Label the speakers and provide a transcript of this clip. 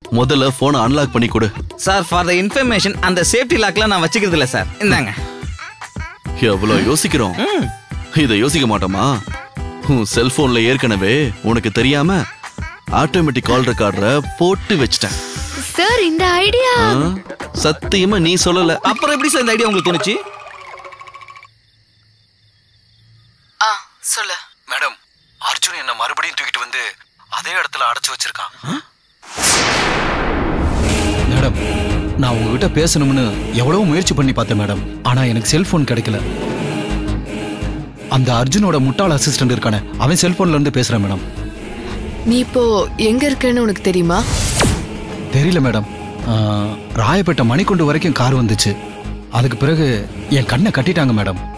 Speaker 1: முதல்ல போனை அன்லாக் பண்ணி கொடு
Speaker 2: சார் ஃபார் த இன்ஃபர்மேஷன் அந்த சேஃப்டி லாக்லாம் நான் வச்சுக்கிறது இல்ல சார் இந்தாங்க
Speaker 1: எவ்வளவு யோசிக்கிறோம் இத யோசிக்க மாட்டோமா உன் செல்போன்ல ஏற்கனவே உனக்கு தெரியாம ஆட்டோமேட்டிக் கால் ரெக்கார்டரை போட்டு வச்சிட்டேன்
Speaker 3: சார் இந்த ஐடியா
Speaker 1: ஆ? சத்தியமா நீ சொல்லல
Speaker 2: அப்புறம் எப்படி சார் இந்த ஐடியா உங்களுக்கு தோணுச்சு
Speaker 4: ஆ சொல்லு
Speaker 5: மேடம் அர்ஜுன் என்ன மறுபடியும் தூக்கிட்டு வந்து அதே இடத்துல அடைச்சு வச்சிருக்கான்
Speaker 6: மேடம் நான் உங்ககிட்ட பேசணும்னு எவ்வளவு முயற்சி பண்ணி பார்த்தேன் மேடம் ஆனா எனக்கு செல்போன் கிடைக்கல அந்த அர்ஜுனோட முட்டாள் அசிஸ்டன்ட் இருக்கானே அவன் செல்போன்ல இருந்து பேசுறேன் மேடம்
Speaker 4: நீ இப்போ எங்க இருக்கன்னு உனக்கு தெரியுமா
Speaker 6: தெரியல மேடம் ஆ, ராயப்பேட்டை மணிக்குண்டு வரைக்கும் கார் வந்துச்சு அதுக்கு பிறகு என் கண்ணை கட்டிட்டாங்க மேடம்